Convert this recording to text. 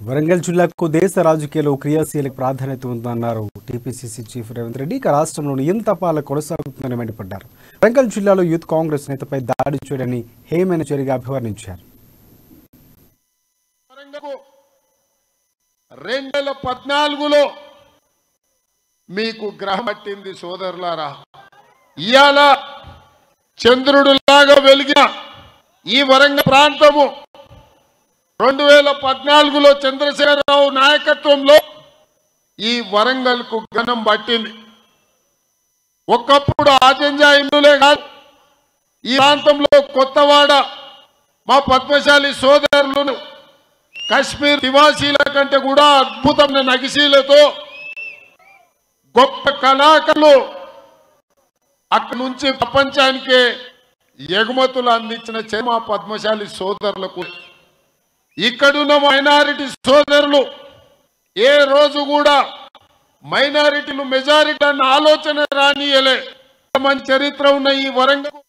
వరంగల్ జిల్లాకు దేశ రాజకీయాల్లో క్రియాశీలక ప్రాధాన్యత ఉందన్నారు టీపీసీసీ చీఫ్ రేవంత్ రెడ్డి ఇక రాష్ట్రంలోని ఎంత పాలన కొనసాగుతుందని మండిపడ్డారు వరంగల్ జిల్లాలో యూత్ కాంగ్రెస్ నేతపై దాడి చేయడాన్ని హేమైన చర్యగా అభివర్ణించారు వరంగల్కు రెండు వేల పద్నాలుగులో మీకు గ్రహం పట్టింది సోదరులారా ఇవాళ చంద్రుడులాగా వెలిగిన ఈ వరంగల్ ప్రాంతము రెండు వేల పద్నాలుగులో చంద్రశేఖరరావు నాయకత్వంలో ఈ వరంగల్కు ఘనం పట్టింది ఒకప్పుడు ఆజంజా ఇల్లులే కాదు ఈ ప్రాంతంలో కొత్తవాడ మా పద్మశాలి సోదరులను కశ్మీర్ నివాసీల కంటే కూడా అద్భుతమైన నగిశీలతో గొప్ప కళాకారులు అక్కడి నుంచి ప్రపంచానికే ఎగుమతులు అందించిన చే- మా పద్మశాలి సోదరులకు ఇక్కడున్న మైనారిటీ సోదరులు ఏ రోజు కూడా మైనారిటీలు మెజారిటీ అన్న ఆలోచన రానియలే మంచి చరిత్ర ఉన్న ఈ వరంగల్